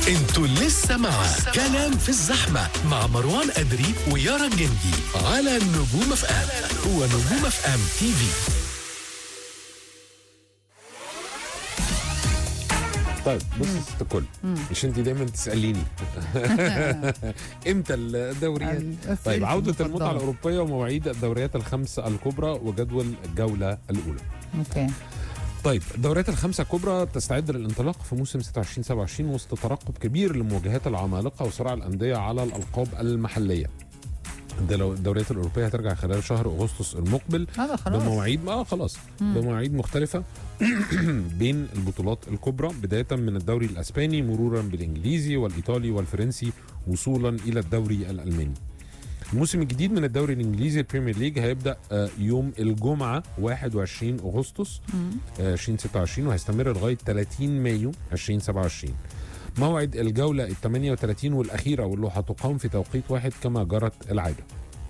انتوا لسه مع كلام في الزحمة مع مروان أدري ويارا جندي على نجوم اف ام ونجوم اف ام تي في طيب بص يا ست الكل مش انت دايما تساليني امتى الدوريات أسئلتي طيب عوده المفضلة. المتعه الاوروبيه ومواعيد الدوريات الخمس الكبرى وجدول الجوله الاولى اوكي طيب الدوريات الخمسة الكبرى تستعد للانطلاق في موسم 26 27 وسط ترقب كبير لمواجهات العمالقة وصراع الأندية على الألقاب المحلية. ده لو الدوريات الأوروبية هترجع خلال شهر أغسطس المقبل هذا خلاص بمواعيد اه خلاص بمواعيد مختلفة بين البطولات الكبرى بداية من الدوري الأسباني مرورا بالإنجليزي والإيطالي والفرنسي وصولا إلى الدوري الألماني. الموسم الجديد من الدوري الانجليزي البريمير ليج هيبدا آه، يوم الجمعه 21 اغسطس آه، 2026 وهيستمر لغايه 30 مايو 2027 موعد الجوله ال 38 والاخيره واللي هتقام في توقيت واحد كما جرت العاده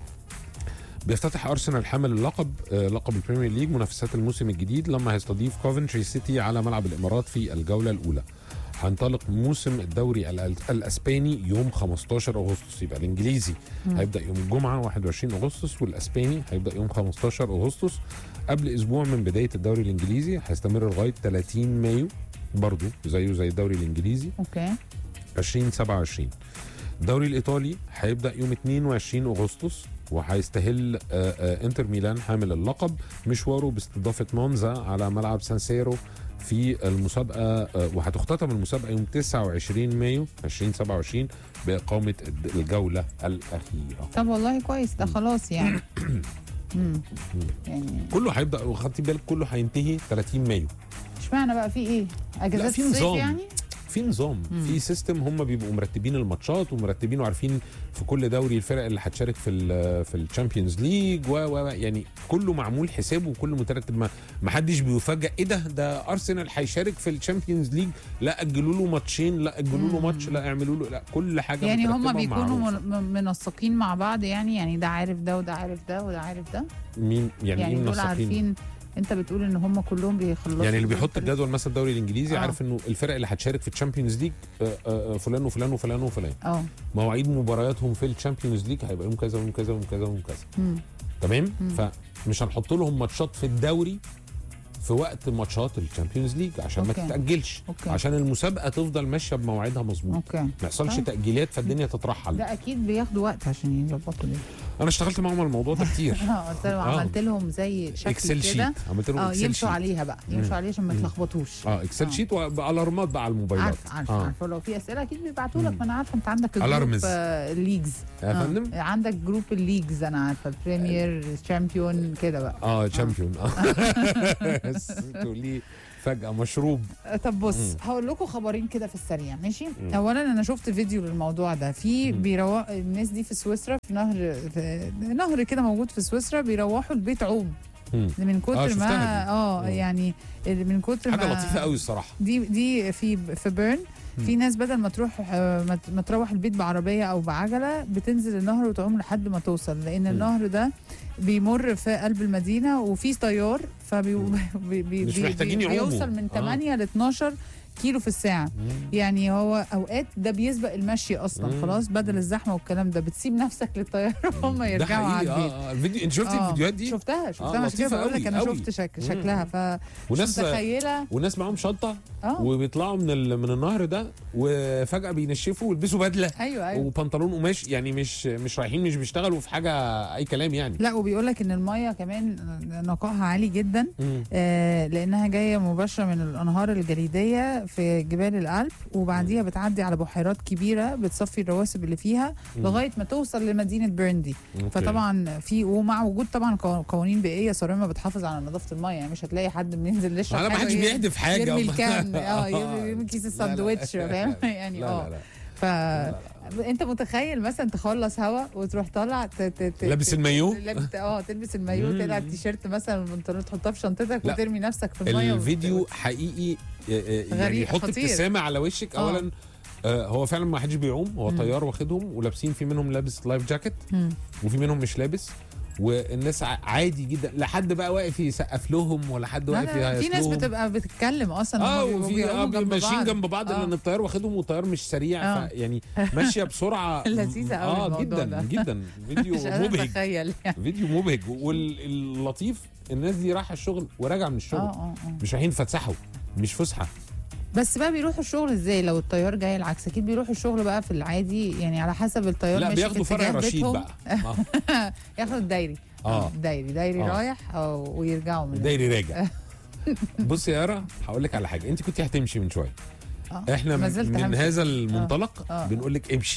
بيفتتح ارسنال حامل اللقب آه، لقب البريمير ليج منافسات الموسم الجديد لما هيستضيف كوفنتري سيتي على ملعب الامارات في الجوله الاولى هينطلق موسم الدوري الأل- الاسباني يوم 15 اغسطس يبقى الانجليزي هيبدا يوم الجمعه 21 اغسطس والاسباني هيبدا يوم 15 اغسطس قبل اسبوع من بدايه الدوري الانجليزي هيستمر لغايه 30 مايو برضه زيه زي الدوري الانجليزي اوكي 2027 الدوري الايطالي هيبدا يوم 22 اغسطس وهيستهل آه، آه، انتر ميلان حامل اللقب مشواره باستضافه مونزا على ملعب سانسيرو في المسابقه آه، وهتختتم المسابقه يوم 29 مايو 2027 باقامه الد- الجوله الاخيره طب والله كويس ده خلاص يعني مم. يعني كله هيبدا وخدتي بالك كله هينتهي 30 مايو اشمعنى بقى في ايه؟ اجازات في الصيف نظام. يعني؟ في نظام في سيستم هم بيبقوا مرتبين الماتشات ومرتبين وعارفين في كل دوري الفرق اللي هتشارك في ال في الشامبيونز ليج و و و- يعني كله معمول حسابه وكله مترتب ما ما حدش بيفاجئ ايه ده ده ارسنال هيشارك في الشامبيونز ليج لا اجلوا له ماتشين لا اجلوا له ماتش لا اعملوا له لا كل حاجه يعني هم مترتبة بيكونوا ومعروفة. من- من- منسقين مع بعض يعني يعني ده عارف ده وده عارف ده وده عارف ده مين يعني, يعني ايه دول منسقين عارفين انت بتقول ان هم كلهم بيخلصوا يعني اللي كل بيحط فريق. الجدول مثلا الدوري الانجليزي آه. عارف انه الفرق اللي هتشارك في الشامبيونز ليج آه، آه، آه، فلان وفلان وفلان وفلان اه مواعيد مبارياتهم في الشامبيونز ليج هيبقى يوم كذا ويوم كذا ويوم كذا ويوم كذا مم. تمام فمش هنحط لهم ماتشات في الدوري في وقت ماتشات الشامبيونز ليج عشان أوكي. ما تتاجلش أوكي. عشان المسابقه تفضل ماشيه بمواعيدها مظبوط اوكي ما يحصلش طيب. تاجيلات فالدنيا تترحل ده اكيد بياخدوا وقت عشان يظبطوا ده انا اشتغلت معاهم على الموضوع ده كتير اه قلت لهم آه. عملت لهم زي شكل اكسل شيت كده عملت لهم اه اكسل يمشوا شيت عليها بقى يمشوا عليها عشان ما يتلخبطوش اه اكسل آه. شيت والارمات بقى على الموبايلات عارفه عارفه آه. عارفه لو في اسئله اكيد بيبعتوا لك ما انا عارفه انت عندك Alarms. جروب آه الليجز يا فندم عندك جروب الليجز انا عارفه البريمير الشامبيون كده بقى اه تشامبيون بس تقولي فجاه مشروب آه، طب بص هقول لكم خبرين كده في السريع ماشي اولا انا شفت فيديو للموضوع ده في بيروح الناس دي في سويسرا في نهر في نهر كده موجود في سويسرا بيروحوا البيت عوم مم. من كتر شفتها ما دي. اه مم. يعني من كتر حاجه ما لطيفه قوي الصراحه دي دي في في بيرن في ناس بدل ما تروح آه، ما ت- ما تروح البيت بعربيه او بعجله بتنزل النهر وتعوم لحد ما توصل لان النهر ده بيمر في قلب المدينه وفي طيار فبي بي بي مش بي- محتاجين بي- يعوموا. بيوصل من آه. 8 ل 12 كيلو في الساعه يعني هو اوقات ده بيسبق المشي اصلا مم. خلاص بدل الزحمه والكلام ده بتسيب نفسك للطيار هم ده يرجعوا على حقيقي البيت اه آه، الفيديو انت شفتي آه، الفيديوهات دي شفتها شفتها آه، عشان كده لطيفة بقول لك قوي، انا قوي. شفت شك مم. شكلها ف وناس متخيله وناس معاهم شنطه اه وبيطلعوا من ال... من النهر ده وفجاه بينشفوا ويلبسوا بدله ايوه ايوه وبنطلون قماش يعني مش مش رايحين مش بيشتغلوا في حاجه اي كلام يعني لا وبيقول لك ان الميه كمان نقائها عالي جدا مم. آه لانها جايه مباشره من الانهار الجليديه في جبال الألب وبعديها بتعدي على بحيرات كبيره بتصفي الرواسب اللي فيها لغايه ما توصل لمدينه بيرندي أوكي. فطبعا في ومع وجود طبعا قو- قوانين بيئيه صارمه بتحافظ على نظافه الميه يعني مش هتلاقي حد بينزل يشرب لا ما حاجة حدش ويرمي- بيحدف حاجه يرمي الكان اه يرمي يرمي كيس لا، لا. الساندوتش فاهم يعني لا اه لا لا ف انت متخيل مثلا تخلص هوا وتروح طالع ت... ت... ت... لابس ت- المايو؟ لابس اه تلبس المايو مم. تقلع التيشيرت مثلا والبنطلون تحطها في شنطتك لا. وترمي نفسك في الميه الفيديو وت- حقيقي آه، آه، يعني غريب، يحط خطير. ابتسامه على وشك آه. اولا آه، هو فعلا ما حدش بيعوم هو طيار واخدهم ولابسين في منهم لابس لايف جاكيت مم. وفي منهم مش لابس والناس ع- عادي جدا لا حد بقى واقف يسقف لهم ولا حد لا، واقف لا، لا، في ناس يهيص لهم. بتبقى بتتكلم اصلا اه هما بيبقوا وفي بيقوموا اه جنب ماشيين بعض. جنب بعض آه. لان الطيار واخدهم والطيار مش سريع آه. يعني ماشيه بسرعه لذيذة أوي اه الموضوع جدا ده. جدا فيديو مش قادره مبهج اتخيل يعني فيديو مبهج واللطيف الناس دي رايحه الشغل وراجعه من اه الشغل اه اه مش رايحين يتفسحوا مش فسحه بس بقى بيروحوا الشغل ازاي لو الطيار جاي العكس اكيد بيروحوا الشغل بقى في العادي يعني على حسب الطيار لا ماشي بياخدوا في فرع اتجاه رشيد بيتهم بقى آه. ياخدوا الدايري آه. دايري دايري آه. رايح أو ويرجعوا من دايري راجع بص يا يارا هقول لك على حاجه انت كنت هتمشي من شويه آه. احنا ما زلت من همشي. هذا المنطلق آه. بنقول لك امشي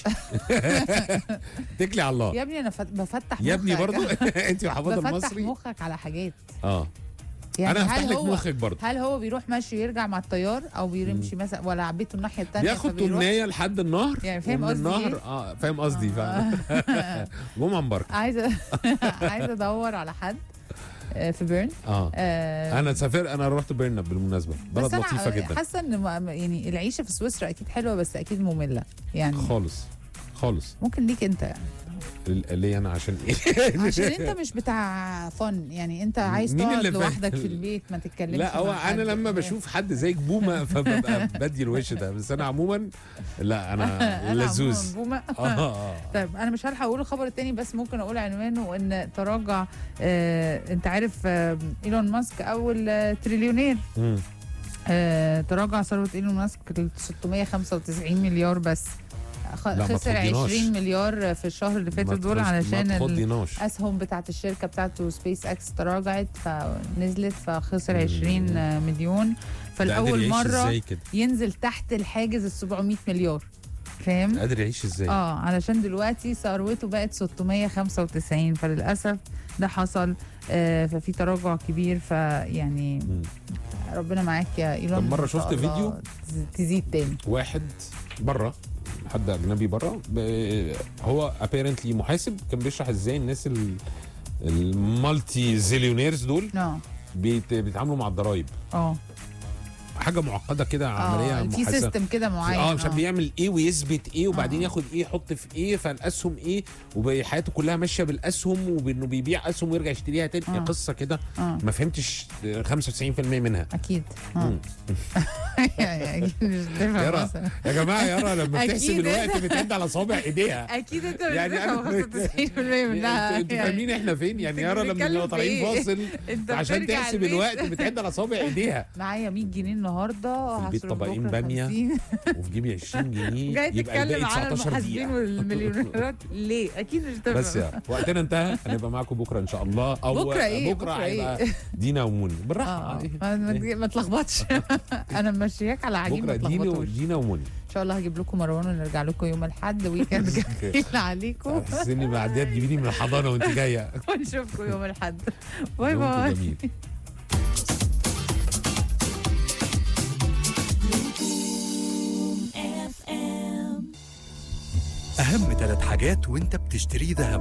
اتكلي على الله يا ابني انا فت- بفتح يا ابني مخك. برضو انت وحفاظ بفتح المصري مخك على حاجات اه يعني انا هفتح هل لك هو مخك برضو هل هو بيروح ماشي ويرجع مع الطيار او بيمشي مثلا ولا عبيته الناحيه الثانيه بياخد تمنيه لحد النهر يعني فاهم ومن قصدي النهر إيه؟ اه فاهم قصدي فاهم جمعه مبارك عايزه عايزه ادور على حد آه، في بيرن اه آه، انا سافر انا رحت بيرنا بالمناسبه بلد بس أنا لطيفه جدا حاسه ان م- يعني العيشه في سويسرا اكيد حلوه بس اكيد ممله يعني خالص خالص ممكن ليك انت يعني ال- ليه انا عشان ايه عشان انت مش بتاع فن يعني انت عايز مين تقعد اللي فاهم؟ لوحدك في البيت ما تتكلمش لا هو مع حد. انا لما بشوف حد زيك بومه فببقى بدي الوش ده بس انا عموما لا انا أنا لزوز عموماً بومة. اه اه طيب انا مش هلحق اقول الخبر التاني بس ممكن اقول عنوانه ان تراجع آه انت عارف آه ايلون ماسك اول آه تريليونير مم. آه تراجع ثروه ايلون ماسك ل 695 مليار بس خ- لا، ما خسر تخضيناش. 20 مليار في الشهر اللي فاتوا ما دول تخش- علشان ما ال- تخضيناش اسهم بتاعت الشركه بتاعته سبيس اكس تراجعت فنزلت فخسر 20 مليون ده قادر فالاول يعيش مره ازاي كده ينزل تحت الحاجز ال 700 مليار فاهم قادر يعيش ازاي اه علشان دلوقتي ثروته بقت 695 فللاسف ده حصل آه ففي تراجع كبير فيعني مم. ربنا معاك يا ايلون طب مرة إن شاء شفت الله فيديو؟ تز- تزيد تاني واحد بره حد اجنبي بره ب- هو ابيرنتلي محاسب كان بيشرح ازاي الناس ال المالتي زيليونيرز دول اه بيت- بيتعاملوا مع الضرايب اه حاجه معقده كده عمليه اه في محاسبه سيستم كده معين اه مش عارف بيعمل ايه ويثبت ايه وبعدين آه. ياخد ايه يحط في ايه فالاسهم ايه وحياته كلها ماشيه بالاسهم وبانه بيبيع اسهم ويرجع يشتريها تاني آه. قصه كده اه ما فهمتش 95% منها اكيد اه مم. يعني اكيد مش تفهم يارا مثلا يا جماعه يارا لما أكيد بتحسب الوقت بتعد على صابع ايديها اكيد انت مش يعني يعني أنا- 95% منها انتوا انتوا يعني. فاهمين احنا فين يعني أنت يارا لما بتتكلم نبقى في طالعين إيه؟ فاصل انت عشان بترجع تحسب البيت. الوقت بتعد على صابع ايديها معايا 100 جنيه النهارده في البيت هصرف طبقين بكرة بامية. 50. وفي جيبي 20 جنيه جاي يبقى الباقي تتكلم على 19 المحاسبين دقيقه والمليونيرات ليه؟ اكيد مش تفهم بس يا وقتنا انتهى هنبقى معاكم بكره ان شاء الله او بكرة إيه؟ بكره بكرة إيه؟ هيبقى دينا وموني بالراحه اه إيه؟ ما, ما, إيه؟ ما تلخبطش انا ممشياك على عجين بكره ما دينا تلخبطوش دينا وموني ان شاء الله هجيب لكم مروان ونرجع لكم يوم الاحد ويكند جميل عليكم حاسس اني بعديها تجيبيني من الحضانه وانت جايه ونشوفكم يوم الاحد باي يومكم باي جميل أهم ثلاث حاجات وأنت بتشتري ذهب